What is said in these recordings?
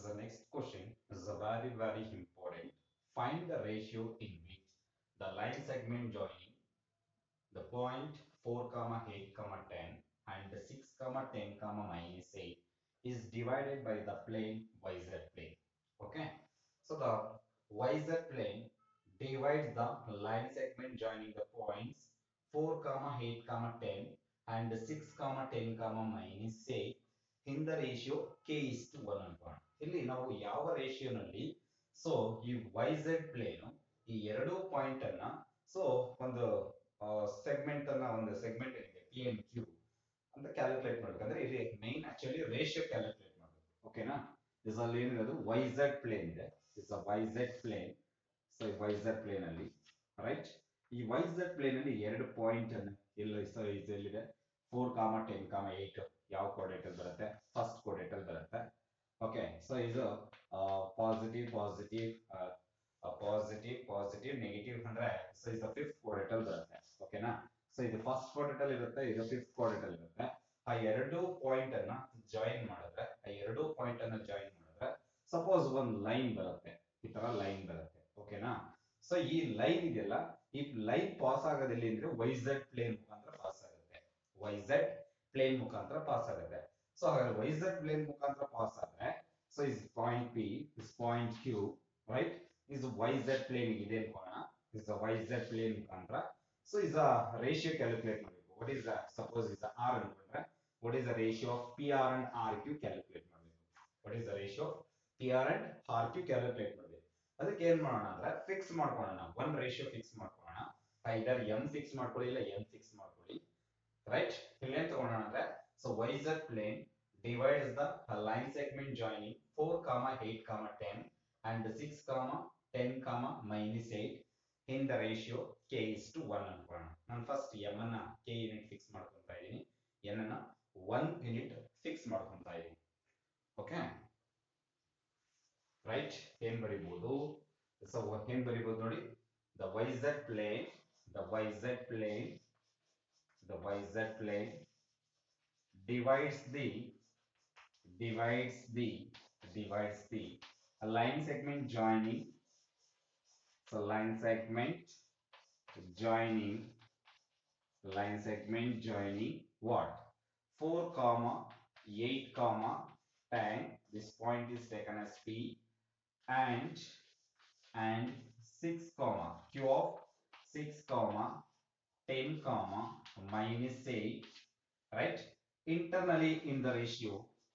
The next question is a very very important. Find the ratio in which the line segment joining the point 4 comma 8 comma 10 and the 6 comma 10 comma minus 8 is divided by the plane YZ plane. Okay. So the YZ plane divides the line segment joining the points 4 comma 8 comma 10 and 6 comma 10 comma minus 8 in the ratio k is to 1 ಅನ್ಕೋಣ ಇಲ್ಲಿ ನಾವು ಯಾವ ರೇಷಿಯೋನಲ್ಲಿ so ಈ Y Z plane ಈ ಎರಡು point ಅನ್ನ so ಒಂದು segment ಅನ್ನ ಒಂದು ಸೆಗ್ಮೆಂಟ್ ಏನಿದೆ ಪಿ ಎನ್ ಕ್ಯೂ ಅಂತ ಕ್ಯಾಲ್ಕುಲೇಟ್ ಮಾಡ್ಬೇಕು ಅಂದ್ರೆ ಇಲ್ಲಿ ಮೈನ್ ಆಕ್ಚುಲಿ ರೇಷಿಯೋ ಕ್ಯಾಲ್ಕುಲೇಟ್ ಮಾಡಬೇಕು ಓಕೆನಾ ಇಸ್ ಅಲ್ಲಿ ಏನಿರೋದು ವೈ ಝೆಡ್ ಪ್ಲೇನ್ ಇದೆ is a Y Z plane so Y Z plane ಅಲ್ಲಿ ರೈಟ್ ಈ ವೈ ಝೆಡ್ ಪ್ಲೇನ್ ಅಲ್ಲಿ ಎರಡು ಪಾಯಿಂಟ್ ಅನ್ನು ಎಲ್ಲ ಸೊ ಇದೆಲ್ಲಿದೆ four comma ten comma eight ಯಾವ ಕೋಡೇಟ್ ಅಲ್ಲಿ ಬರುತ್ತೆ ಫಸ್ಟ್ ಕೋಡೇಟ್ ಅಲ್ಲಿ ಬರುತ್ತೆ ಓಕೆ ಸೊ ಇದು positive positive positive positive negative ಅಂದ್ರೆ ಸೊ ಇದು ಫಿಫ್ತ್ ಕೋಡೇಟ್ ಅಲ್ಲಿ ಬರುತ್ತೆ ಓಕೆನಾ ಸೊ ಇದು ಫಸ್ಟ್ ಕೋಡೇಟ್ ಅಲ್ಲಿ ಇರುತ್ತೆ ಇದು ಫಿಫ್ತ್ ಕೋಡೇಟ್ ಅಲ್ಲಿ ಇರುತ್ತೆ ಆ ಎರಡು ಪಾಯಿಂಟ್ ಅನ್ನ ಜಾಯಿನ್ ಮಾಡಿದ್ರೆ ಆ ಎರಡು ಪಾಯಿಂಟ್ ಅನ್ನ ಜಾಯಿನ್ ಮಾಡಿದ್ರೆ ಸಪೋಸ್ ಒಂದು ಲೈನ್ ಬರುತ್ತೆ ಈ ತರ ಲೈನ್ ಬರುತ್ತೆ ಓಕೆನಾ ಸೊ ಈ ಲೈನ್ ಇದೆಯಲ್ಲ ಈ ಲೈನ್ ಪಾಸ್ ಆಗೋದಿಲ್ಲ ಅಂದ್ರೆ ವೈ ಝೆಡ್ ಪ್ಲೇನ್ ಮುಖಾಂತರ ಪಾಸ್ ಆಗುತ್ತೆ ವೈ ಝೆಡ್ ಪ್ಲೇನ್ ಮುಖಾಂತರ ಪಾಸ್ ಆಗುತ್ತೆ ಸೊ ಹಾಗಾದ್ರೆ ವೈ ಝೆಡ್ ಪ್ಲೇನ್ ಮುಖಾಂತರ ಪಾಸ್ ಆದ್ರೆ so is point P is point Q right is Y Z plane ಇದೆ ಅನ್ಕೋಣ ಇಸ್ ವೈ ಝೆಡ್ ಪ್ಲೇನ್ ಮುಖಾಂತರ so is a ratio calculate ಮಾಡಬೇಕು what is suppose is R ಅನ್ಕೊಂಡ್ರೆ what is the ratio of P R and R Q calculate ಮಾಡಬೇಕು what is the ratio P R and R Q calculate ಮಾಡಬೇಕು ಅದಕ್ಕೆ ಏನ್ ಮಾಡೋಣ ಅಂದ್ರೆ fix ಮಾಡ್ಕೊಳ್ಳೋಣ one ratio fix ಮಾಡ್ಕೊಳ್ಳೋಣ ಐದರ್ ಎಂ ಫಿಕ್ಸ್ ಮಾಡ್ಕೊಳ್ಳಿ ಇಲ್ಲ ಎಂ ಫಿಕ್ಸ್ ಮಾಡ್ಕೊಳ್ಳಿ ರೈಟ್ ಇಲ್ಲಿ ಏನ್ ತಗೊಳ್ಳೋಣ ಅಂದ್ರೆ so Y Z plane divides the line segment joining 4 comma 8 comma 10 and 6 comma 10 comma minus 8 in the ratio k is to 1 ಅನ್ಕೊಳ್ಳೋಣ ನಾನು ಫಸ್ಟ್ m ಅನ್ನ k ಯೂನಿಟ್ ಫಿಕ್ಸ್ ಮಾಡ್ಕೊಂತಾ ಇದ್ದೀನಿ n ಅನ್ನ 1 ಯೂನಿಟ್ ಫಿಕ್ಸ್ ಮಾಡ್ಕೊಂತಾ ಇದ್ದೀನಿ ಓಕೆ ರೈಟ್ ಏನ್ ಬರಿಬಹುದು so ಏನ್ ಬರಿಬಹುದು ನೋಡಿ the Y Z plane the Y Z plane the Y Z plane divides the divides the divides the a line segment joining so line segment joining line segment joining what 4 comma 8 comma 10 this point is taken as p and and 6 comma q of 6 comma 10 comma minus 8 right internally in the ratio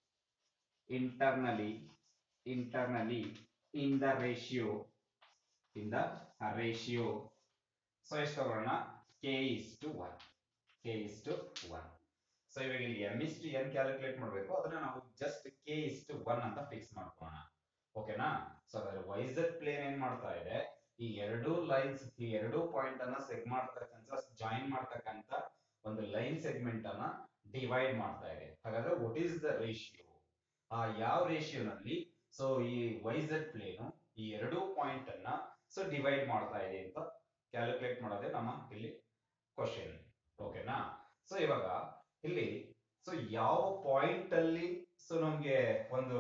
internally internally in the ratio in the ratio so ಎಷ್ಟು ತಗೊಳ್ಳೋಣ k is to 1 k is to 1 so ಇವಾಗ ಇಲ್ಲಿ m is to n calculate ಮಾಡಬೇಕು ಅದನ್ನ ನಾವು just k is to 1 ಅಂತ fix ಮಾಡ್ಕೊಳ್ಳೋಣ ಓಕೆನಾ ಸೊ ಹಾಗಾದ್ರೆ y z ಪ್ಲೇನ್ ಏನ್ ಮಾಡ್ತಾ ಇದೆ ಈ ಎರಡು ಲೈನ್ಸ್ ಈ ಎರಡು ಪಾಯಿಂಟ್ ಅನ್ನ ಸೆಗ್ ಮಾಡ್ತಕ್ಕಂತ ಜಾಯಿನ್ ಮಾಡ್ತಕ್ಕಂತ ಒಂದು ಲೈನ್ ಸೆಗ್ಮೆಂಟ್ ಅನ್ನ ಡಿವೈಡ್ ಮಾಡ್ತಾ ಇದೆ ಹಾಗಾದ್ರೆ ವಾಟ್ ಈಸ್ ದ ರೇಷಿಯೋ ಆ ಯಾವ ರೇಷಿಯೋನಲ್ಲಿ ಸೊ ಈ ವೈ ಝೆಡ್ ಪ್ಲೇನ್ ಈ ಎರಡು ಪಾಯಿಂಟ್ ಅನ್ನ ಸೊ ಡಿವೈಡ್ ಮಾಡ್ತಾ ಇದೆ ಅಂತ ಕ್ಯಾಲ್ಕುಲೇಟ್ ಮಾಡೋದೇ ನಮ್ಮ ಇಲ್ಲಿ ಕ್ವಶನ್ ಓಕೆನಾ ಸೊ ಇವಾಗ ಇಲ್ಲಿ ಸೊ ಯಾವ ಪಾಯಿಂಟ್ ಅಲ್ಲಿ ಸೊ ನಮ್ಗೆ ಒಂದು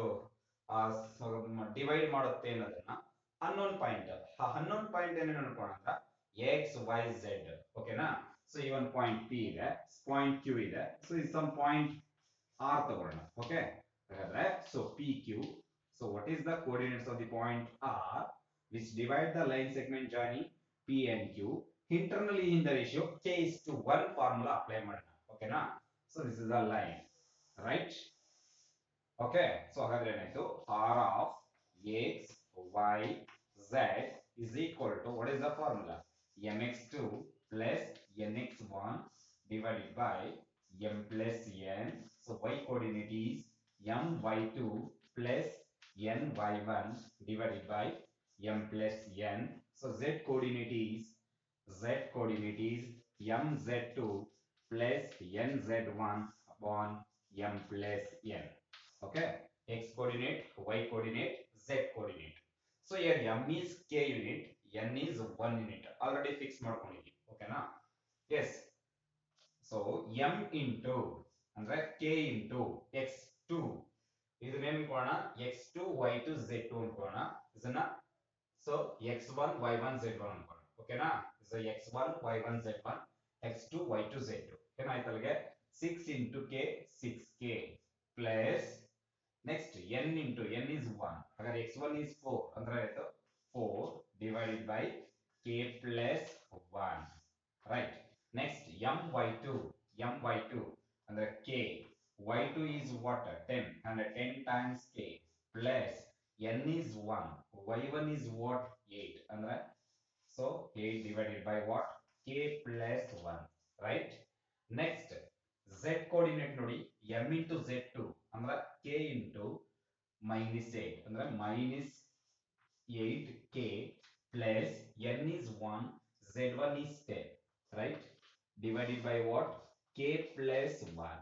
ಡಿವೈಡ್ ಮಾಡುತ್ತೆ ಅನ್ನೋದನ್ನ ಅನ್ನೋನ್ ಪಾಯಿಂಟ್ ಆ ಅನ್ನೋನ್ ಪಾಯಿಂಟ್ ಏನೇನು ಅನ್ಕೋಣ ಅಂತ ಎಕ್ಸ್ ವೈ ಝೆಡ್ ಓಕೆನಾ ಸೊ ಈ ಒಂದು ಪಾಯಿಂಟ್ ಪಿ ಇದೆ ಪಾಯಿಂಟ್ ಕ್ಯೂ ಇದೆ ಸೊ ಈ ಸಮ್ ಪಾಯಿಂಟ್ ಆರ್ ತಗೊಳ್ಳೋಣ ಓಕೆ ಹಾಗಾದ್ರೆ so P Q so what is the coordinates of the point R which divide the line segment joining P and Q internally in the ratio K is to one formula apply ಮಾಡೋಣ ಓಕೆನಾ so this is the line right okay so ಹಾಗಾದ್ರೆ ಏನಾಯ್ತು R of X Y Z is equal to what is the formula mx2 plus nx1 divided by m plus n. So y coordinate is my2 plus ny1 divided by m plus n. So z coordinate is z coordinate is mz2 plus nz1 upon m plus n. Okay. X coordinate, y coordinate, z coordinate. So here m is k unit, n is 1 unit. Already fix ಮಾಡ್ಕೊಂಡಿದ್ದೀವಿ ಓಕೆನಾ yes so m into ಅಂದ್ರೆ k into x two ಇದನ್ನೇನ್ ಅನ್ಕೊಳ್ಳೋಣ x two y two z two ಅನ್ಕೊಳ್ಳೋಣ ಇದನ್ನ so x one y one z one ಅನ್ಕೊಳ್ಳೋಣ ಓಕೆನಾ so x one y one z one x two y two z two ಏನಾಯ್ತು ಅಲ್ಲಿಗೆ six into k six k plus next n into n is one ಹಾಗಾದ್ರೆ x one is four ಅಂದ್ರೆ ಆಯ್ತು four divided by k plus one right next m y two m y two ಅಂದ್ರೆ k y2 is what 10 and 10 times k plus n is 1 y1 is what 8 ಅಂದ್ರೆ so 8 divided by what k plus 1 right next z coordinate ನೋಡಿ m into z2 ಅಂದ್ರೆ k into minus 8 ಅಂದ್ರೆ minus 8k plus n is 1 z1 is 10 right divided by what k plus 1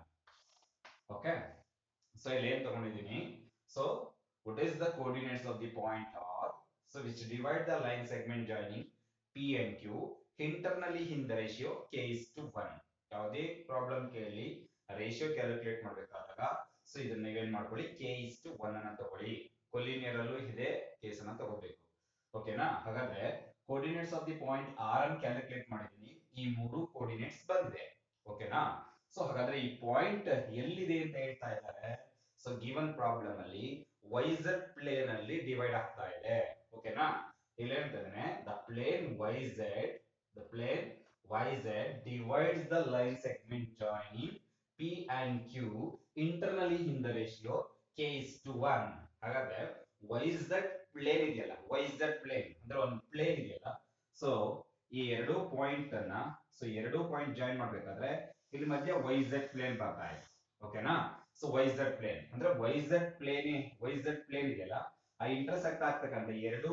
okay so ಇಲ್ಲಿ ಏನ್ ತಗೊಂಡಿದ್ದೀನಿ so what is the coordinates of the point r so which divide the line segment joining p and q internally in the ratio k is to 1 ಯಾವುದೇ problem ಕೇಳಿ ratio calculate ಮಾಡಬೇಕಾದಾಗ so ಇದನ್ನ ನೀವೇನ್ ಮಾಡ್ಕೊಳ್ಳಿ K is to one ಅನ್ನ ತಗೊಳ್ಳಿ collinear ಅಲ್ಲೂ ಇದೇ ಕೇಸ್ ಅನ್ನ ತಗೋಬೇಕು ಓಕೆನಾ ಹಾಗಾದ್ರೆ coordinates of the point R ಅನ್ನು ಕ್ಯಾಲ್ಕುಲೇಟ್ ಮಾಡಿದೀನಿ ಈ ಮೂರು ಕೋರ್ಡಿನೇಟ್ಸ್ ಬಂದಿದೆ ಓಕೆನಾ ಸೊ ಹಾಗಾದ್ರೆ ಈ ಪಾಯಿಂಟ್ ಎಲ್ಲಿದೆ ಅಂತ ಹೇಳ್ತಾ ಇದ್ದಾರೆ ಸೊ ಗಿವನ್ ಪ್ರಾಬ್ಲಮ್ ಅಲ್ಲಿ ವೈ ಝೆಡ್ ಪ್ಲೇನ್ ಅಲ್ಲಿ ಡಿವೈಡ್ ಆಗ್ತಾ ಇದೆ ಓಕೆನಾ ಇಲ್ಲಿ ಹೇಳ್ತಿದ್ದೇನೆ the plane y z the plane y z divides the line segment joining P and Q internally in the ratio K is to one ಹಾಗಾದ್ರೆ Y Z plane ಇದೆಯಲ್ಲ y Z plane ಅಂದ್ರೆ ಒಂದು plane ಇದೆಯಲ್ಲ so ಈ ಎರಡು point ಅನ್ನ so ಎರಡು point join ಮಾಡ್ಬೇಕಾದ್ರೆ ಇಲ್ಲಿ ಮಧ್ಯೆ ವೈ ಝೆಡ್ ಪ್ಲೇನ್ ಬರ್ತಾ ಇದೆ ಓಕೆನಾ ಸೊ ವೈ ಝೆಡ್ ಪ್ಲೇನ್ ಅಂದ್ರೆ Y Z plane y Z plane ಇದೆಯಲ್ಲ ಆ ಇಂಟರ್ಸೆಕ್ಟ್ ಆಗ್ತಕ್ಕಂಥ ಎರಡು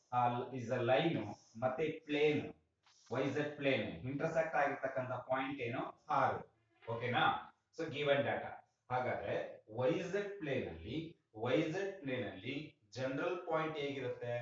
ಇಸ್ ಅ ಲೈನ್ ಮತ್ತೆ plane y Z plane intersect ಆಗಿರ್ತಕ್ಕಂಥ ಪಾಯಿಂಟ್ ಏನು ಆರು ಓಕೆನಾ ಸೊ ಗಿವನ್ ಡಾಟಾ ಹಾಗಾದ್ರೆ ವೈ ಝೆಡ್ ಪ್ಲೇನ್ ಅಲ್ಲಿ ವೈ ಝೆಡ್ ಪ್ಲೇನ್ ಅಲ್ಲಿ ಜನರಲ್ ಪಾಯಿಂಟ್ ಹೇಗಿರುತ್ತೆ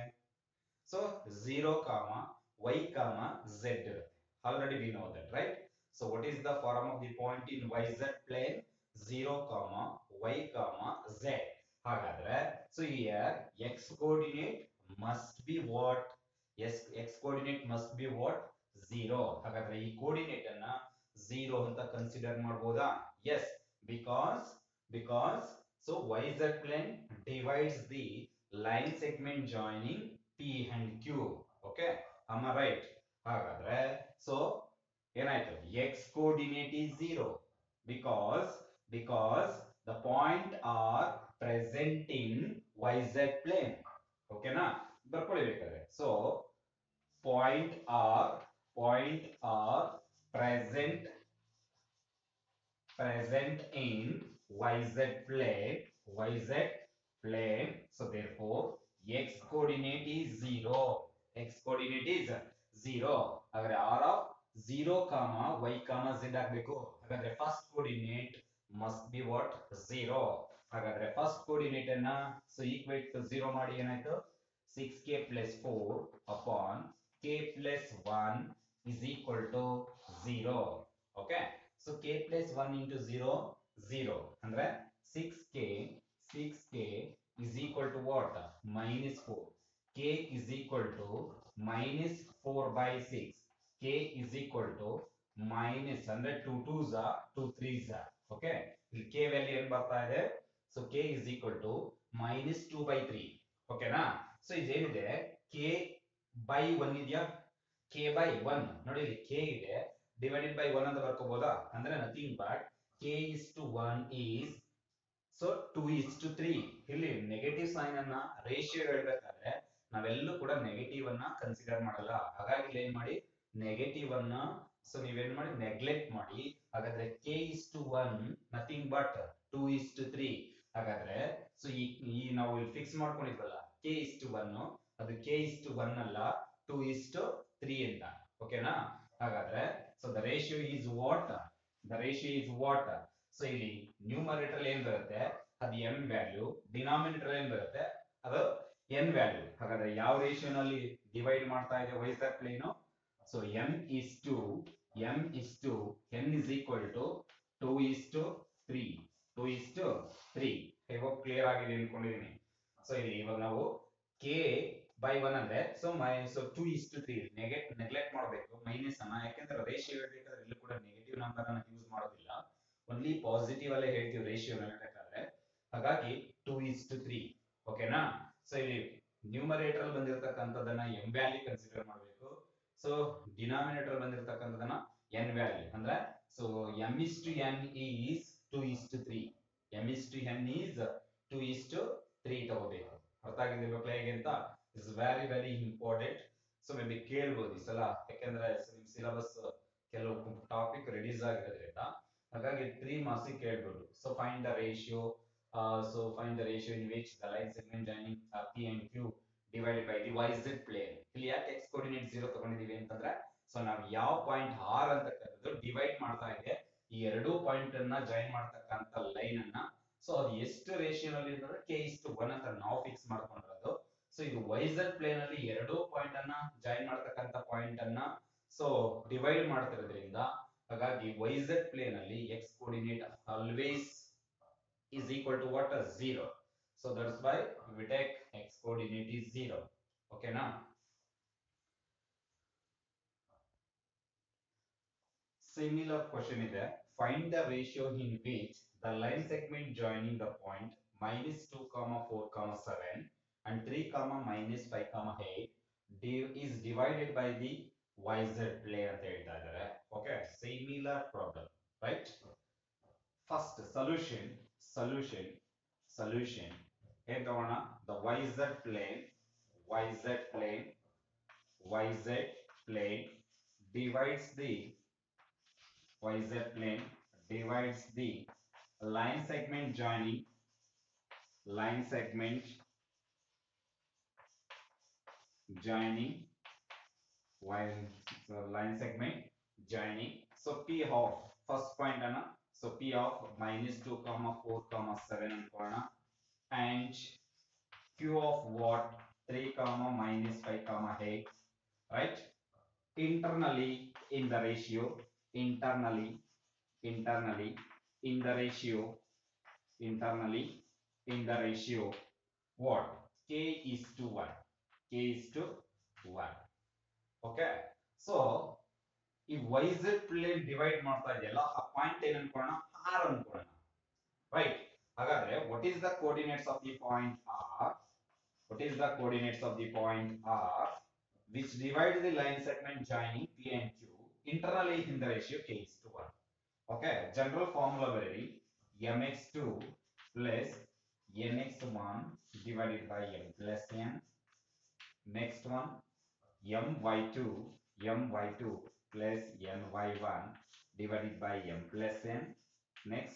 so zero comma y comma z ಇರುತ್ತೆ already we know that right so what is the form of the point in Y Z plane zero comma y comma z ಹಾಗಾದ್ರೆ so here x coordinate must be what yes x coordinate must be what zero ಹಾಗಾದ್ರೆ ಈ coordinate ಅನ್ನ zero ಅಂತ consider ಮಾಡಬಹುದಾ yes because because so Y Z plane divides the line segment joining P and Q okay ಅಮ್ಮ right ಹಾಗಾದ್ರೆ so ಏನಾಯ್ತು x coordinate is zero because because the point are present in yz plane ಓಕೆನಾ ಬರ್ಕೊಳ್ಳಿ ಬೇಕಾದ್ರೆ so point R point R present present in yz plane yz plane so therefore x coordinate is 0 x coordinate is 0 ಹಾಗಾದ್ರೆ r of 0 comma y comma z ಆಗಬೇಕು ಹಾಗಾದ್ರೆ first coordinate must be what 0 ಹಾಗಾದ್ರೆ first coordinate ಅನ್ನ so equate to 0 ಮಾಡಿ ಏನಾಯ್ತು 6k plus 4 upon k plus 1 is equal to 0 okay so k plus 1 into 0 0 ಅಂದ್ರೆ 6k 6k is equal to what minus 4 k is equal to minus 4 by 6 k is equal to minus ಅಂದ್ರೆ 2 2s are 2 3s are okay ಇಲ್ಲಿ k value ಏನ್ ಬರ್ತಾ ಇದೆ so k is equal to minus 2 by 3 ಓಕೆನಾ so ಇದೇನಿದೆ k by 1 ಇದೆಯಾ k by 1 ನೋಡಿ ಇಲ್ಲಿ k ಇದೆ ಡಿವೈಡೆಡ್ ಬೈ 1 ಅಂತ ಬರ್ಕೋಬಹುದಾ ಅಂದ್ರೆ nothing but k is to 1 is so 2 is to 3 ಇಲ್ಲಿ ನೆಗೆಟಿವ್ ಸೈನ್ ಅನ್ನ ರೇಷಿಯೋ ಹೇಳ್ಬೇಕಾದ್ರೆ ನಾವೆಲ್ಲೂ ಕೂಡ ನೆಗೆಟಿವ್ ಅನ್ನ ಕನ್ಸಿಡರ್ ಮಾಡಲ್ಲ ಹಾಗಾಗಿ ಇಲ್ಲಿ ಏನ್ ಮಾಡಿ ನೆಗೆಟಿವ್ ಅನ್ನ ಸೊ ನೀವೇನ್ ಮಾಡಿ ನೆಗ್ಲೆಕ್ಟ್ ಮಾಡಿ ಹಾಗಾದ್ರೆ k is to 1 nothing but 2 is to 3 ಹಾಗಾದ್ರೆ ಸೊ ಈ ಈ ನಾವು ಇಲ್ಲಿ ಫಿಕ್ಸ್ ಮಾಡ್ಕೊಂಡಿದ್ವಲ್ಲ k is to 1 ಅದು k is to 1 ಅಲ್ಲ 2 is to 3 ಅಂತ ಓಕೆನಾ ಹಾಗಾದ್ರೆ so the ratio is what the ratio is what so ಇಲ್ಲಿ ನ್ಯೂಮರೇಟರ್ ಏನ್ ಬರುತ್ತೆ ಅದು ಎಂ ವ್ಯಾಲ್ಯೂ ಡಿನಾಮಿನೇಟರ್ ಏನ್ ಬರುತ್ತೆ ಅದು ಎನ್ ವ್ಯಾಲ್ಯೂ ಹಾಗಾದ್ರೆ ಯಾವ ರೇಷಿಯೋನಲ್ಲಿ ಡಿವೈಡ್ ಮಾಡ್ತಾ ಇದೆ wise that plain so m is to M is to n is equal to two is to three two is to three ಇವಾಗ ಕ್ಲಿಯರ್ ಆಗಿದೆ ಅನ್ಕೊಂಡಿದೀನಿ ಸೊ ಇಲ್ಲಿ ಇವಾಗ ನಾವು ಕೆ ಬೈ ಒನ್ ಅಂದ್ರೆ so my so two is to three negate neglect ಮಾಡಬೇಕು minus ಅನ್ನ ಯಾಕಂದ್ರೆ ರೇಷಿಯೋ ಹೇಳ್ಬೇಕಾದ್ರೆ ಎಲ್ಲೂ ಕೂಡ ನೆಗೆಟಿವ್ ನಂಬರ್ ಅನ್ನ ಯೂಸ್ ಮಾಡೋದಿಲ್ಲ ಓನ್ಲಿ ಪಾಸಿಟಿವ್ ಅಲ್ಲೇ ಹೇಳ್ತೀವಿ ರೇಷಿಯೋ ಹೇಳ್ಬೇಕಾದ್ರೆ ಹಾಗಾಗಿ ಟೂ ಇಸ್ ಟು ತ್ರೀ ಓಕೆನಾ ಸೊ ಇಲ್ಲಿ ನ್ಯೂಮರೇಟರ್ ಅಲ್ಲಿ ಬಂದಿರತಕ್ಕಂಥದ್ದನ್ನ ಎಂ ವ್ಯಾಲ್ಯೂ ಕನ್ಸಿಡರ್ ಮಾಡಬೇಕು ಸೊ ಡಿನಾಮಿನೇಟರ್ ಬಂದಿರತಕ್ಕಂಥದ್ದನ್ನ ಎನ್ ವ್ಯಾಲ್ಯೂ ಅಂದ್ರೆ so m is to n is two is to three m is to n is two is to three ತಗೋಬೇಕು ಅರ್ಥ ಆಗಿದೆ ಮಕ್ಕಳೇ ಹೇಗೆ ಅಂತ is very very important so maybe ಕೇಳ್ಬೋದು ಈ ಸಲ ಯಾಕಂದ್ರೆ ನಿಮ್ ಸಿಲೆಬಸ್ ಕೆಲವು ಟಾಪಿಕ್ ರಿಲೀಸ್ ಆಗಿರೋದ್ರಿಂದ ಹಾಗಾಗಿ ತ್ರೀ ಮಾರ್ಕ್ಸ್ ಕೇಳ್ಬೋದು so find the ratio so find the ratio in which the line segment joining P and Q divided by the y z plane ಇಲ್ಲಿ ಯಾಕೆ ಎಕ್ಸ್ ಕೋರ್ಡಿನೇಟ್ ಜೀರೋ ತಗೊಂಡಿದೀವಿ ಅಂತಂದ್ರೆ ಸೊ ನಾವು ಯಾವ point R ಅಂತ ಕರೆದು ಡಿವೈಡ್ ಮಾಡ್ತಾ ಇದೆ ಈ ಎರಡೂ ಪಾಯಿಂಟ್ ಅನ್ನ ಜಾಯಿನ್ ಮಾಡ್ತಕ್ಕಂತ ಲೈನ್ ಅನ್ನ ಸೊ ಅದು ಎಷ್ಟು ರೇಷಿಯೋನಲ್ಲಿ ಅಂತಂದ್ರೆ ಕೆ ಇಷ್ಟು ಒನ್ ಅಂತ ನಾವು ಫಿಕ್ಸ್ ಮಾಡ್ಕೊಂಡಿರೋದು ಸೊ ಇದು ವೈಸರ್ ಪ್ಲೇನ್ ಅಲ್ಲಿ ಎರಡೂ ಪಾಯಿಂಟ್ ಅನ್ನ ಜಾಯಿನ್ ಮಾಡ್ತಕ್ಕಂತ ಪಾಯಿಂಟ್ ಅನ್ನ ಸೊ ಡಿವೈಡ್ ಮಾಡ್ತಿರೋದ್ರಿಂದ ಹಾಗಾಗಿ ವೈಸರ್ ಪ್ಲೇನ್ ಅಲ್ಲಿ x coordinate always is equal to what a zero so that's why we take x coordinate is zero okay now similar question is there find the ratio in which the line segment joining the point minus 2 comma 4 comma 7 and 3 comma minus 5 comma 8 div- is divided by the yz plane ಅಂತ ಹೇಳ್ತಾ ಇದ್ದಾರೆ okay similar problem right first solution solution solution ಏನ್ ತಗೋಣ the yz plane yz plane yz plane divides the yz plane divides the line segment joining line segment joining while so line segment joining so p of first point ಅನ್ನ so p of minus 2 comma 4 comma 7 ಅನ್ಕೊಳ್ಳೋಣ and q of what 3 comma minus 5 comma 8 right internally in the ratio internally internally in the ratio internally in the ratio what k is to 1 k is to 1 okay so ಈ y z plane divide ಮಾಡ್ತಾ ಇದೆಯಲ್ಲ ಆ point ಏನ್ ಅನ್ಕೊಳ್ಳೋಣ R ಅನ್ಕೊಳ್ಳೋಣ right ಹಾಗಾದ್ರೆ what is the coordinates of the point R what is the coordinates of the point R which divide the line segment joining P and Q internally in the ratio K is to one okay general formula ಬರೀರಿ m x two plus n x one divided by m plus n next one m y two m y two plus ny1 divided by m plus n. Next,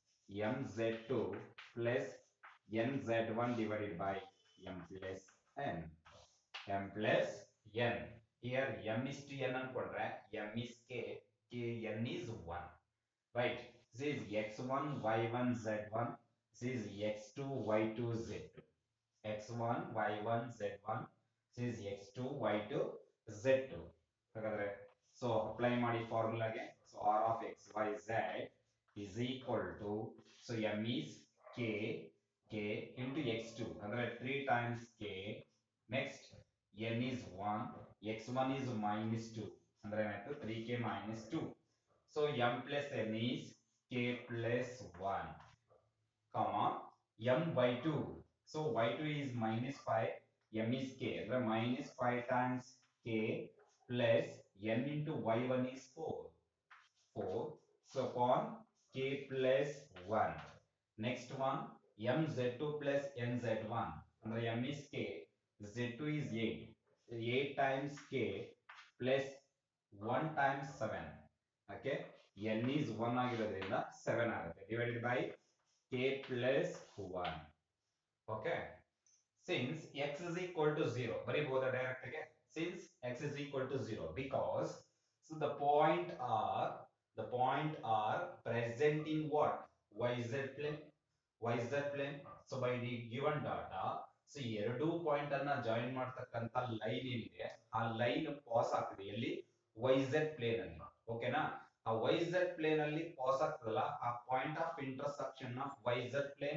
mz2 plus nz1 divided by m plus n. m plus n. Here m is to n ಅನ್ಕೊಂಡ್ರೆ m is k, k n is 1. Right. This is x1, y1, z1. This is x2, y2, z2. x1, y1, z1. This is x2, y2, z2. ಹಾಗಾದ್ರೆ so apply ಮಾಡಿ ಫಾರ್ಮುಲಾಗೆ so R of X Y Z is equal to so m is k k into x two ಅಂದ್ರೆ three times k next n is one x one is minus two ಅಂದ್ರೆ ಏನಾಯ್ತು three k minus two so m plus n is k plus one comma m by two so y two is minus five m is k ಅಂದ್ರೆ minus five times k plus n into y1 is 4. 4. So upon k plus 1. Next one mz2 plus nz1. Under m is k. z2 is 8. 8 times k plus 1 times 7. Okay. n is 1 ಆಗಿರೋದ್ರಿಂದ 7 ಆಗುತ್ತೆ divided by k plus 1. Okay. Since x is equal to 0. ಬರೀಬಹುದಾ direct ಗೆ since x is equal to 0 because so the point r the point r present in what yz plane yz plane so by the given data so ಎರಡು point ಅನ್ನ join ಮಾಡ್ತಕ್ಕಂತ line ಏನಿದೆ ಆ line pass ಆಗ್ತದೆ ಎಲ್ಲಿ yz plane ಅಲ್ಲಿ ಓಕೆನಾ ಆ yz ಪ್ಲೇನ್ ಅಲ್ಲಿ ಪಾಸ್ ಆಗ್ತದಲ್ಲ ಆ point of intersection of yz plane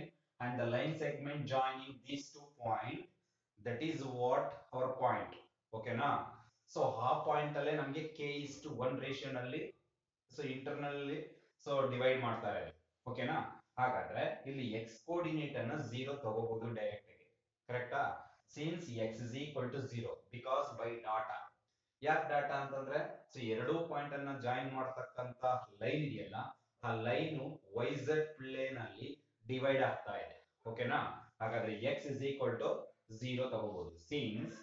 and the line segment joining these two point that is what our point ಓಕೆನಾ ಸೊ ಆ ಪಾಯಿಂಟ್ ಅಲ್ಲೇ ನಮಗೆ ಕೆ ಇಸ್ ಟು ಒನ್ ರೇಷಿಯೋನಲ್ಲಿ ಸೊ ಇಂಟರ್ನಲ್ಲಿ ಸೊ ಡಿವೈಡ್ ಮಾಡ್ತಾ ಇರೋದು ಓಕೆನಾ ಹಾಗಾದ್ರೆ ಇಲ್ಲಿ ಎಕ್ಸ್ ಕೋಆರ್ಡಿನೇಟ್ ಅನ್ನ ಝೀರೋ ತಗೋಬಹುದು ಡೈರೆಕ್ಟ್ ಆಗಿ ಕರೆಕ್ಟಾ since x is equal to zero because by data ಯಾಕೆ ಡಾಟಾ ಅಂತಂದ್ರೆ ಸೊ ಎರಡೂ ಪಾಯಿಂಟ್ ಅನ್ನ ಜಾಯಿನ್ ಮಾಡ್ತಕ್ಕಂತ ಲೈನ್ ಇದೆಯಲ್ಲ ಆ ಲೈನ್ ವೈ ಝೆಡ್ ಪ್ಲೇನ್ ಅಲ್ಲಿ ಡಿವೈಡ್ ಆಗ್ತಾ ಇದೆ ಓಕೆನಾ ಹಾಗಾದ್ರೆ x is equal to zero ತಗೋಬಹುದು since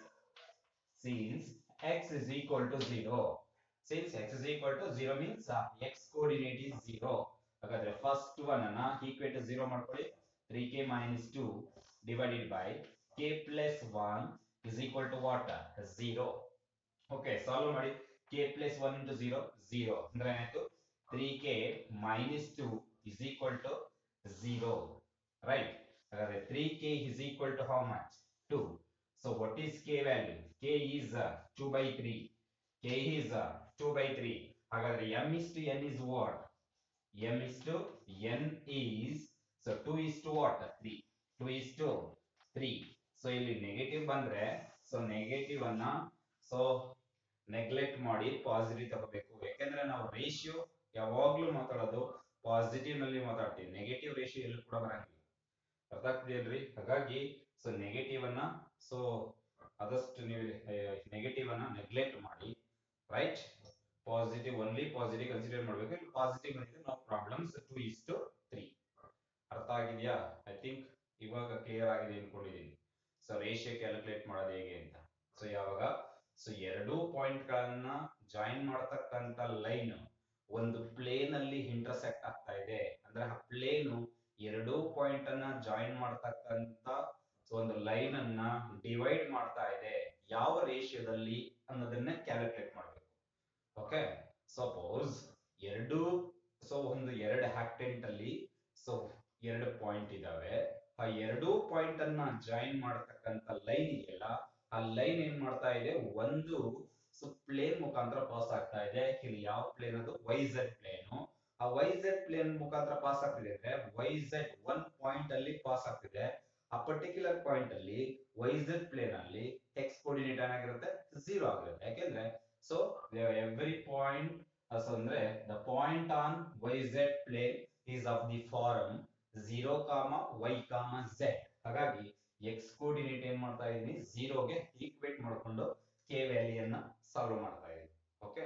since x is equal to zero since x is equal to zero means x coordinate is zero ಹಾಗಾದ್ರೆ ಫಸ್ಟ್ ಒನ್ ಅನ್ನ ಈಕ್ವೇಟ್ ಝೀರೋ ಮಾಡ್ಕೊಳ್ಳಿ three k minus two divided by k plus one is equal to what zero okay solve ಮಾಡಿ k plus one into zero zero ಅಂದ್ರೆ ಏನಾಯ್ತು three k minus two is equal to zero right ಹಾಗಾದ್ರೆ three k is equal to how much two so what is K value k is two by three k is two by three ಹಾಗಾದ್ರೆ m is to n is what m is to n is so 2 is to what 3 2 is to 3 so ಇಲ್ಲಿ negative ಬಂದ್ರೆ so negative ಅನ್ನ so neglect ಮಾಡಿ positive ತಗೋಬೇಕು ಯಾಕಂದ್ರೆ ನಾವು ratio ಯಾವಾಗ್ಲೂ ಮಾತಾಡೋದು ಪಾಸಿಟಿವ್ ನಲ್ಲಿ ಮಾತಾಡ್ತೀವಿ ನೆಗೆಟಿವ್ ರೇಷಿಯೋ ಎಲ್ಲೂ ಕೂಡ ಬರಂಗಿಲ್ಲ ಅರ್ಥ ಆಗ್ತಿದೆಯಲ್ರಿ ಹಾಗಾಗಿ ಸೊ ನೆಗೆಟಿವ್ ಅನ್ನ ಸೊ ಆದಷ್ಟು ನೀವು ನೆಗೆಟಿವ್ ಅನ್ನ ನೆಗ್ಲೆಕ್ಟ್ ಮಾಡಿ right positive only positive consider ಮಾಡಬೇಕು ಇಲ್ಲಿ ಪಾಸಿಟಿವ್ ಬಂದಿದೆ no problems two is to three ಅರ್ಥ ಆಗಿದೆಯಾ ಐ ಥಿಂಕ್ ಇವಾಗ ಕ್ಲಿಯರ್ ಆಗಿದೆ ಅನ್ಕೊಂಡಿದ್ದೀನಿ ಸೊ ರೇಷಿಯೋ ಕ್ಯಾಲ್ಕುಲೇಟ್ ಮಾಡೋದು ಹೇಗೆ ಅಂತ ಸೊ ಯಾವಾಗ ಸೊ ಎರಡೂ ಪಾಯಿಂಟ್ ಗಳನ್ನ ಜಾಯಿನ್ ಮಾಡತಕ್ಕಂತ ಲೈನ್ ಒಂದು ಪ್ಲೇನ್ ಅಲ್ಲಿ ಇಂಟರ್ಸೆಕ್ಟ್ ಆಗ್ತಾ ಇದೆ ಅಂದ್ರೆ ಆ ಪ್ಲೇನ್ ಎರಡೂ ಪಾಯಿಂಟ್ ಅನ್ನ ಜಾಯಿನ್ ಮಾಡ್ತಕ್ಕಂತ ಸೊ ಒಂದು ಲೈನ್ ಅನ್ನ ಡಿವೈಡ್ ಮಾಡ್ತಾ ಇದೆ ಯಾವ ರೇಷಿಯೋದಲ್ಲಿ ಅನ್ನೋದನ್ನ ಕ್ಯಾಲ್ಕುಲೇಟ್ ಮಾಡಬೇಕು ಓಕೆ ಸಪೋಸ್ ಎರಡು ಸೊ ಒಂದು ಎರಡು ಹ್ಯಾಕ್ಟೆಂಟ್ ಅಲ್ಲಿ ಸೊ ಎರಡು ಪಾಯಿಂಟ್ ಇದಾವೆ ಆ ಎರಡೂ ಪಾಯಿಂಟ್ ಅನ್ನ ಜಾಯಿನ್ ಮಾಡತಕ್ಕಂತ ಲೈನ್ ಇದೆಯಲ್ಲ ಆ ಲೈನ್ ಏನ್ ಮಾಡ್ತಾ ಇದೆ ಒಂದು ಸೊ ಪ್ಲೇನ್ ಮುಖಾಂತರ ಪಾಸ್ ಆಗ್ತಾ ಇದೆ ಇಲ್ಲಿ ಯಾವ ಪ್ಲೇನ್ ಅದು ವೈ ಝೆಡ್ ಪ್ಲೇನ್ ಆ ವೈ ಝೆಡ್ ಪ್ಲೇನ್ ಮುಖಾಂತರ ಪಾಸ್ ಆಗ್ತಿದೆ ಅಂದ್ರೆ ವೈ ಝೆಡ್ ಒನ್ ಪಾಯಿಂಟ್ ಅಲ್ಲಿ ಪಾಸ್ ಆಗ್ತಿದೆ ಆ ಪರ್ಟಿಕ್ಯುಲರ್ ಪಾಯಿಂಟ್ ಅಲ್ಲಿ ವೈ ಝೆಡ್ ಪ್ಲೇನ್ ಅಲ್ಲಿ ಎಕ್ಸ್ ಕೋಆರ್ಡಿನೇಟ್ ಏನಾಗಿರುತ್ತೆ ಝೀರೋ ಆಗಿರುತ್ತೆ ಯಾಕೆಂದ್ರೆ ಸೊ ಎವ್ರಿ ಪಾಯಿಂಟ್ ಸೊ ಅಂದ್ರೆ the point on y Z plane is of the form zero comma y comma z ಹಾಗಾಗಿ ಎಕ್ಸ್ ಕೋಆರ್ಡಿನೇಟ್ ಏನ್ ಮಾಡ್ತಾ ಇದೀನಿ ಝೀರೋಗೆ ಈಕ್ವೇಟ್ ಮಾಡ್ಕೊಂಡು ಕೆ ವ್ಯಾಲ್ಯೂಯನ್ನ ಸಾಲ್ವ್ ಮಾಡ್ತಾ ಇದೀನಿ okay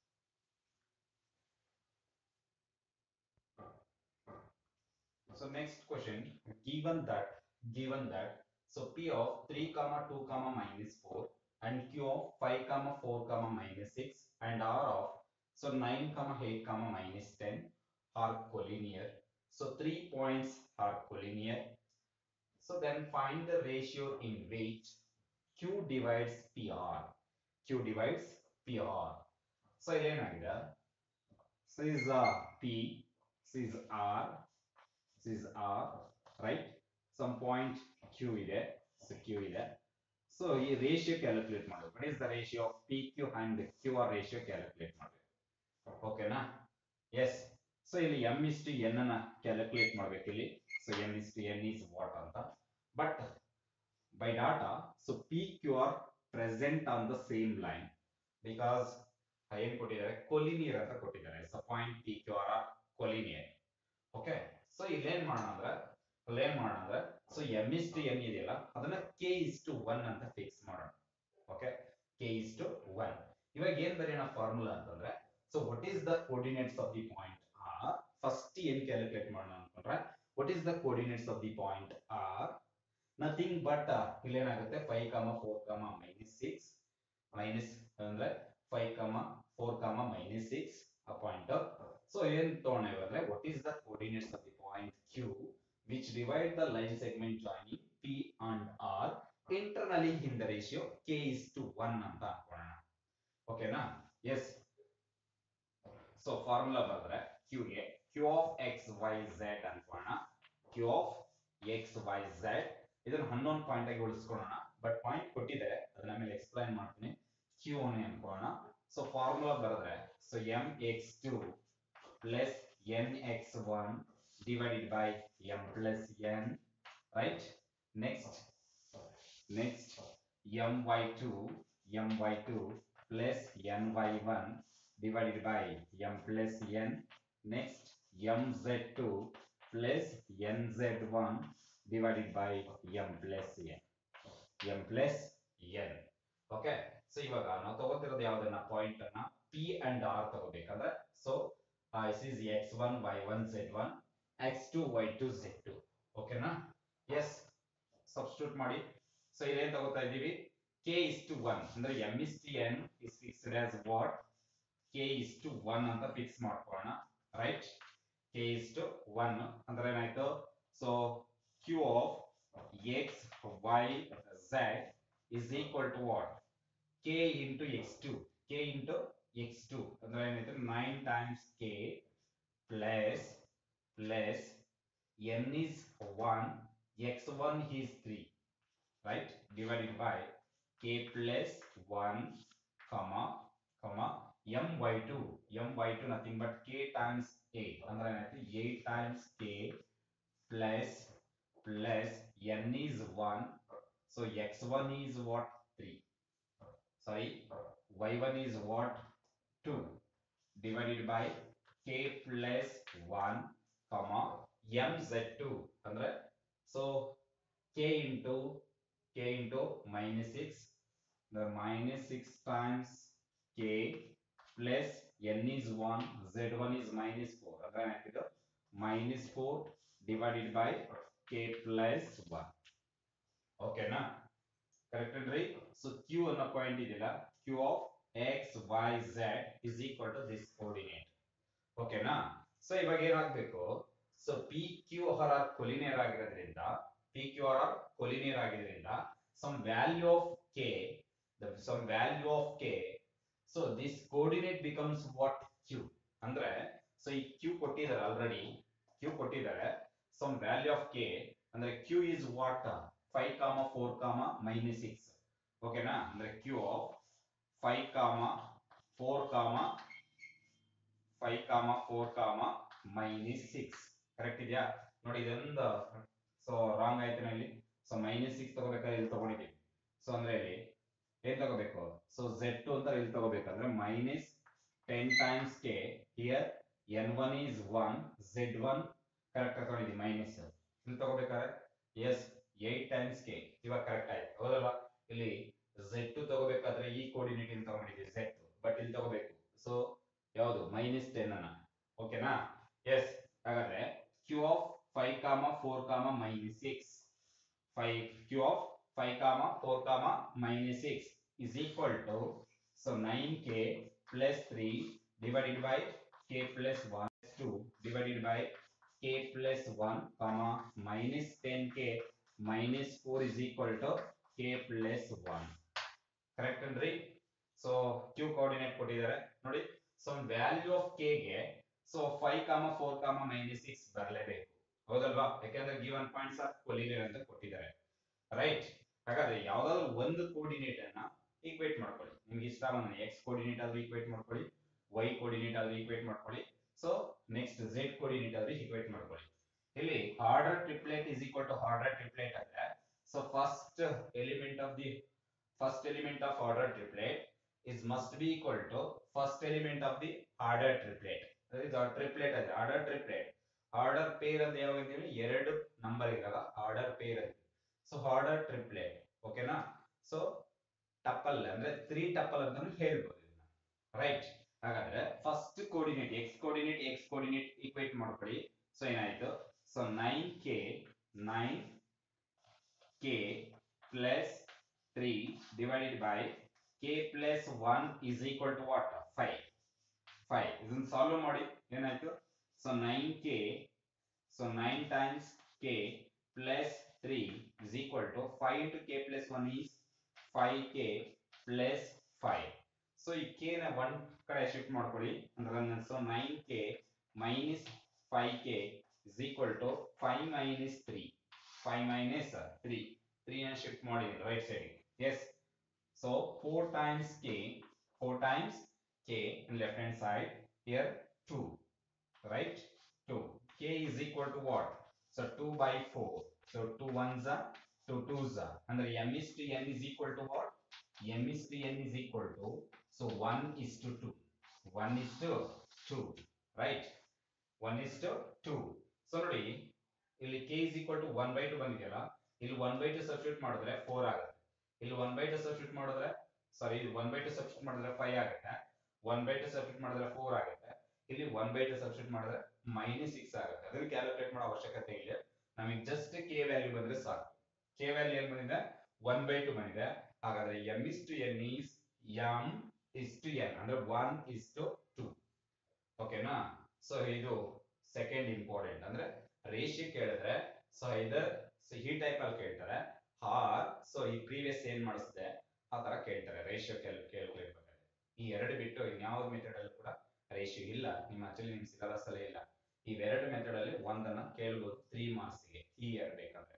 So next question, given that given that so p of 3 comma 2 comma minus 4 and q of 5 comma 4 comma minus 6 and r of so 9 comma 8 comma minus 10 are collinear. So three points are collinear. So then find the ratio in which q divides pr. q divides pr. So ಏನಾಗಿದೆ So is uh, p, this is r, this is r, right? Some point q ಇದೆ, so q ಇದೆ. So ಈ ratio calculate ಮಾಡಬೇಕು what is the ratio of P Q and Q R ratio calculate ಮಾಡಬೇಕು ಓಕೆನಾ yes so ಇಲ್ಲಿ m is to n ಅನ್ನ calculate ಮಾಡ್ಬೇಕು ಇಲ್ಲಿ so m is to n is what ಅಂತ but by data so P Q R present on the same line because ಏನ್ ಕೊಟ್ಟಿದ್ದಾರೆ collinear ಅಂತ ಕೊಟ್ಟಿದ್ದಾರೆ so point P Q R R collinear okay so ಇಲ್ಲೇನ್ ಮಾಡೋಣ ಅಂದ್ರೆ ಏನ್ ಮಾಡೋಣ ಅಂದ್ರೆ so m is to n ಇದೆಯಲ್ಲ ಅದನ್ನ ಕೆ ಇಸ್ ಟು ಒನ್ ಅಂತ ಫಿಕ್ಸ್ ಮಾಡೋಣ okay k is to one ಇವಾಗ ಏನ್ ಬರೆಯೋಣ ಫಾರ್ಮುಲಾ ಅಂತಂದ್ರೆ so what is the coordinates of the point R first ಏನ್ ಕ್ಯಾಲ್ಕುಲೇಟ್ ಮಾಡೋಣ ಅನ್ಕೊಂಡ್ರೆ what is the coordinates of the point R nothing but ಇಲ್ಲೇನಾಗುತ್ತೆ five comma four comma minus six minus ಅಂದ್ರೆ five comma four comma minus six ಆ point so ಏನ್ ತಗೊಂಡಿವೆ ಅಂದ್ರೆ what is the coordinates of the point Q which divide the line segment joining P and R internally in the ratio K is to 1 ಅಂತ ಅನ್ಕೊಳ್ಳೋಣ ಓಕೆನಾ yes so formula ಬರೆದ್ರೆ Q ಗೆ Q of x y z ಅನ್ಕೊಳ್ಳೋಣ Q of x y z ಇದನ್ನ ಹನ್ನೊಂದು point ಆಗಿ ಉಳಿಸ್ಕೊಳ್ಳೋಣ but point ಕೊಟ್ಟಿದ್ದಾರೆ ಅದನ್ನ ಆಮೇಲೆ ಎಕ್ಸ್ಪ್ಲೈನ್ ಮಾಡ್ತೀನಿ Q ನೇ ಅನ್ಕೊಳ್ಳೋಣ ಸೊ ಫಾರ್ಮುಲಾ ಬರೆದ್ರೆ so m x two plus n x one divided by m plus n right next next my2 my2 plus ny1 divided by m plus n next mz2 plus nz1 divided by m plus n m plus n okay so ಇವಾಗ ನಾವು ತಗೋತಿರೋದು ಯಾವ್ದನ್ನ point ಅನ್ನ P and R ತಗೋಬೇಕಂದ್ರೆ so is is x one y one z one x two y two z two ಓಕೆನಾ yes substitute ಮಾಡಿ so ಇಲ್ಲೇನ್ ತಗೋತಾ ಇದ್ದೀವಿ ಕೆ ಇಸ್ ಟು ಒನ್ ಅಂದ್ರೆ m is to n is fixed as what k is to one ಅಂತ fix ಮಾಡ್ಕೊಳ್ಳೋಣ right k is to one ಅಂದ್ರೆ ಏನಾಯ್ತು so Q of X Y z is equal to what k into x2 k into x2 ಅಂದ್ರೆ ಏನಾಯ್ತು 9 times k plus plus n is 1 x1 is 3 right divided by k plus 1 comma comma m by 2 m by 2 nothing but k times 8 ಅಂದ್ರೆ ಏನಾಯ್ತು 8 times k plus plus n is 1 so x1 is what 3 sorry y1 is what 2 divided by k plus 1 comma mz2 ಅಂದ್ರೆ so k into k into minus 6 the minus 6 times k plus n is 1 z1 is minus 4 ಅಂದ್ರೆ ಏನಾಗ್ತಿದೆ minus 4 divided by k plus 1 ಓಕೆನಾ correct ಅನ್ರಿ so Q ಅನ್ನೋ point ಇದೆಯಲ್ಲ Q of X Y Z is equal to this coordinate ಓಕೆನಾ so ಇವಾಗ ಏನಾಗ್ಬೇಕು so P Q R R collinear ಆಗಿರೋದ್ರಿಂದ P Q R R collinear ಆಗಿರೋದ್ರಿಂದ some value of k some value of k so this coordinate becomes what Q ಅಂದ್ರೆ so ಈ Q ಕೊಟ್ಟಿದ್ದಾರೆ already Q ಕೊಟ್ಟಿದ್ದಾರೆ some value of k ಅಂದ್ರೆ Q is what five comma four comma minus six ಓಕೆನಾ ಅಂದ್ರೆ Q of five comma four comma five comma four comma minus six correct ಇದೆಯಾ ನೋಡಿ ಇದೊಂದು ಸೊ ರಾಂಗ್ ಆಯ್ತು ಇಲ್ಲಿ ಸೊ ಮೈನಸ್ ಸಿಕ್ಸ್ ತಗೋಬೇಕಾದ್ರೆ ಇಲ್ಲಿ ತಗೊಂಡಿದ್ದೀವಿ ಸೊ ಅಂದ್ರೆ ಇಲ್ಲಿ ಏನ್ ತಗೋಬೇಕು ಸೊ ಝೆಡ್ ಟು ಅಂತ ಇಲ್ಲಿ ತಗೋಬೇಕಂದ್ರೆ minus ten times k here n one is one z one correct ತಗೊಂಡಿದ್ದೀವಿ ಮೈನಸ್ ಇಲ್ಲಿ ತಗೋಬೇಕಾದ್ರೆ ಎಸ್ ಏಟ್ ಟೈಮ್ಸ್ ಕೆ ಇವಾಗ ಕರೆಕ್ಟ್ ಆಯ್ತು ಹೌದಲ್ವಾ ಇಲ್ಲಿ ಝೆಡ್ ಟು ತಗೋಬೇಕಾದ್ರೆ ಈ ಕೋರ್ಡಿನೇಟ್ ಇಲ್ಲಿ ತಗೊಂಡಿದ್ದೀವಿ ಝೆಡ್ ಬಟ್ ಇಲ್ಲಿ ತಗೋಬೇಕು ಸೊ ಯಾವುದು ಮೈನಸ್ ಟೆನ್ ಅನ್ನ ಓಕೆನಾ ಎಸ್ ಹಾಗಾದ್ರೆ Q of five comma four comma minus six five Q of five comma four comma minus six is equal to so 9k plus 3 divided by k plus 1 2 divided by k plus 1 comma minus 10k minus 4 is equal to k plus 1 correct ಅನ್ರಿ so Q coordinate ಕೊಟ್ಟಿದ್ದಾರೆ ನೋಡಿ so value of k ಗೆ so five comma four comma minus six ಬರಲೇಬೇಕು ಹೌದಲ್ವಾ ಯಾಕಂದ್ರೆ given points of collinear ಅಂತ ಕೊಟ್ಟಿದ್ದಾರೆ right ಹಾಗಾದ್ರೆ ಯಾವ್ದಾದ್ರು ಒಂದು ಕೋಆರ್ಡಿನೇಟ್ ಅನ್ನ ಈಕ್ವೇಟ್ ಮಾಡ್ಕೊಳ್ಳಿ ನಿಮ್ಗೆ ಇಷ್ಟ ಬಂದ ಎಕ್ಸ್ ಕೋಆರ್ಡಿನೇಟ್ ಆದ್ರೂ ಈಕ್ವೇಟ್ ಮಾಡ್ಕೊಳ್ಳಿ ವೈ ಕೋಆರ್ಡಿನೇಟ್ ಆದ್ರೂ ಈಕ್ವೇಟ್ ಮಾಡ್ಕೊಳ್ಳಿ ಸೊ ನೆಕ್ಸ್ಟ್ ಝೆಡ್ ಕೋಆರ್ಡಿನೇಟ್ ಆದ್ರೂ ಈಕ್ವೇಟ್ ಮಾಡ್ಕೊಳ್ಳಿ ಇಲ್ಲಿ order triplet is equal to order triplet ಅಂದ್ರೆ so first element of the first element of order triplet is must be equal to first element of the order triplet that is our triplet ಅದೇ order triplet order pair ಅಂತ ಯಾವಾಗ ಅಂತೀವಿ ಎರಡು number ಇದ್ದಾಗ order pair ಅಂತ so order triplet ಓಕೆನಾ so tuple ಅಂದ್ರೆ three tuple ಅಂತಾನು ಹೇಳ್ಬೋದು ಇದನ್ನ ರೈಟ್ ಹಾಗಾದ್ರೆ first coordinate x coordinate x coordinate equate ಮಾಡ್ಕೊಳ್ಳಿ ಸೊ ಏನಾಯ್ತು so nine k nine k plus three divided by k plus one is equal to what five five ಇದನ್ನ solve ಮಾಡಿ ಏನಾಯ್ತು so nine k so nine times k plus three is equal to five into k plus one is five k plus five so ಈ k ನ one ಕಡೆ shift ಮಾಡ್ಕೊಳ್ಳಿ ಅಂದ್ರೆ so nine k minus five k is equal to five minus three five minus three three ನ shift ಮಾಡಿ right side yes So 4 times k, 4 times k in left hand side, here 2, right? 2. k is equal to what? So 2 by 4. So two ones two twos ಅಂದ್ರೆ m is to n is equal to what m is to n is equal to so one is to two one is to two right one is to two so ನೋಡಿ ಇಲ್ಲಿ k is equal to one by two ಬಂದಿದೆಯಲ್ಲ ಇಲ್ಲಿ one by two substitute ಮಾಡಿದ್ರೆ four ಆಗುತ್ತೆ ಇಲ್ಲಿ one by two substitute ಮಾಡಿದ್ರೆ sorry ಇಲ್ಲಿ one by two substitute ಮಾಡಿದ್ರೆ ಫೈವ್ ಆಗುತ್ತೆ ಒನ್ ಬೈ ಟು ಸಬ್ಸ್ಟಿಟ್ಯೂಟ್ ಮಾಡಿದ್ರೆ ಫೋರ್ ಆಗುತ್ತೆ ಇಲ್ಲಿ ಒನ್ ಬೈ ಟು ಸಬ್ಸ್ಟಿಟ್ಯೂಟ್ ಮಾಡಿದ್ರೆ ಮೈನಸ್ ಸಿಕ್ಸ್ ಆಗುತ್ತೆ ಅದನ್ನ ಕ್ಯಾಲ್ಕುಲೇಟ್ ಮಾಡೋ ಅವಶ್ಯಕತೆ ಇಲ್ಲ ನಮಗೆ ಜಸ್ಟ್ ಕೆ ವ್ಯಾಲ್ಯೂ ಬಂದ್ರೆ ಸಾಕು ಕೆ ವ್ಯಾಲ್ಯೂ ಏನ್ ಬಂದಿದೆ ಒನ್ ಬೈ ಟು ಬಂದಿದೆ ಹಾಗಾದ್ರೆ m is to n is m is to n ಅಂದ್ರೆ ಒನ್ ಇಸ್ ಟು ಟು ಓಕೆನಾ ಸೊ ಇದು ಸೆಕೆಂಡ್ ಇಂಪಾರ್ಟೆಂಟ್ ಅಂದ್ರೆ ರೇಷಿಯೋ ಕೇಳಿದ್ರೆ ಸೊ ಇದರ್ ಸೊ ಈ ಟೈಪ್ ಅಲ್ಲಿ ಕೇಳ್ತಾರೆ ಆರ್ ಸೊ ಈ ಪ್ರೀವಿಯಸ್ ಏನ್ ಮಾಡಿಸಿದೆ ಆ ತರ ಕೇಳ್ತಾರೆ ರೇಷಿಯೋ ಕೇಳ್ ಕೇಳ್ಕೊಳ್ಬೇಕಾದ್ರೆ ಈ ಎರಡು ಬಿಟ್ಟು ಇನ್ಯಾವ ಮೆಥಡ್ ಅಲ್ಲಿ ಕೂಡ ರೇಷಿಯೋ ಇಲ್ಲ ನಿಮ್ಮ ಆಕ್ಚುಲಿ ನಿಮ್ ಸಿಲೆಬಸ್ ಅಲ್ಲೇ ಇಲ್ಲ ಇವೆರಡು ಮೆಥಡ್ ಅಲ್ಲಿ ಒಂದನ್ನ ಕೇಳ್ಬೋದು ತ್ರೀ ಮಾರ್ಕ್ಸ್ ಗೆ ಈ ಎರಡು ಬೇಕಂದ್ರೆ